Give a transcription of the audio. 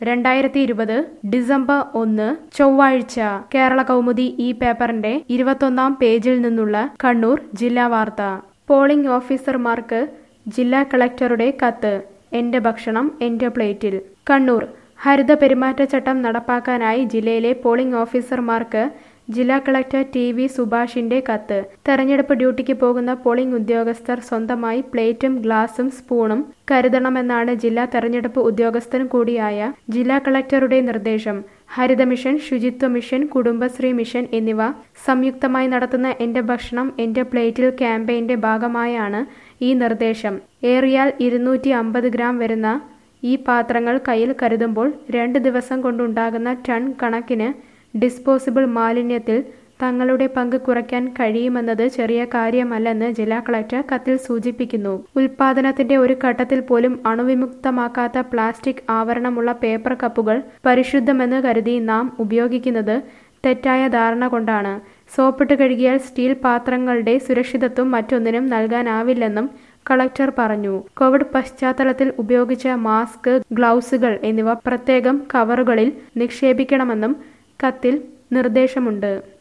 രണ്ടായിരത്തി ഇരുപത് ഡിസംബർ ഒന്ന് ചൊവ്വാഴ്ച കേരള കൗമുദി ഈ പേപ്പറിന്റെ ഇരുപത്തൊന്നാം പേജിൽ നിന്നുള്ള കണ്ണൂർ ജില്ലാ വാർത്ത പോളിംഗ് ഓഫീസർമാർക്ക് ജില്ലാ കളക്ടറുടെ കത്ത് എന്റെ ഭക്ഷണം എന്റെ പ്ലേറ്റിൽ കണ്ണൂർ ഹരിത പെരുമാറ്റച്ചട്ടം നടപ്പാക്കാനായി ജില്ലയിലെ പോളിംഗ് ഓഫീസർമാർക്ക് ജില്ലാ കളക്ടർ ടി വി സുഭാഷിന്റെ കത്ത് തെരഞ്ഞെടുപ്പ് ഡ്യൂട്ടിക്ക് പോകുന്ന പോളിംഗ് ഉദ്യോഗസ്ഥർ സ്വന്തമായി പ്ലേറ്റും ഗ്ലാസും സ്പൂണും കരുതണമെന്നാണ് ജില്ലാ തെരഞ്ഞെടുപ്പ് ഉദ്യോഗസ്ഥൻ കൂടിയായ ജില്ലാ കളക്ടറുടെ നിർദ്ദേശം Haritha mission Suchitwa mission Kudumbashree mission എന്നിവ സംയുക്തമായി നടത്തുന്ന എന്റെ ഭക്ഷണം എന്റെ പ്ലേറ്റിൽ ക്യാമ്പയിന്റെ ഭാഗമായാണ് ഈ നിർദ്ദേശം ഏറിയാൽ ഇരുന്നൂറ്റി അമ്പത് ഗ്രാം വരുന്ന ഈ പാത്രങ്ങൾ കയ്യിൽ കരുതുമ്പോൾ രണ്ട് ദിവസം കൊണ്ടുണ്ടാകുന്ന ടൺ കണക്കിന് ഡിസ്പോസിബിൾ മാലിന്യത്തിൽ തങ്ങളുടെ പങ്ക് കുറയ്ക്കാൻ കഴിയുമെന്നത് ചെറിയ കാര്യമല്ലെന്ന് ജില്ലാ കളക്ടർ കത്തിൽ സൂചിപ്പിക്കുന്നു ഉൽപാദനത്തിന്റെ ഒരു ഘട്ടത്തിൽ പോലും അണുവിമുക്തമാക്കാത്ത പ്ലാസ്റ്റിക് ആവരണമുള്ള പേപ്പർ കപ്പുകൾ പരിശുദ്ധമെന്ന് കരുതി നാം ഉപയോഗിക്കുന്നത് തെറ്റായ ധാരണ കൊണ്ടാണ് സോപ്പിട്ട് കഴുകിയാൽ സ്റ്റീൽ പാത്രങ്ങളുടെ സുരക്ഷിതത്വം മറ്റൊന്നിനും നൽകാനാവില്ലെന്നും കളക്ടർ പറഞ്ഞു കോവിഡ് പശ്ചാത്തലത്തിൽ ഉപയോഗിച്ച മാസ്ക് ഗ്ലൗസുകൾ എന്നിവ പ്രത്യേകം കവറുകളിൽ നിക്ഷേപിക്കണമെന്നും കത്തിൽ നിർദ്ദേശമുണ്ട്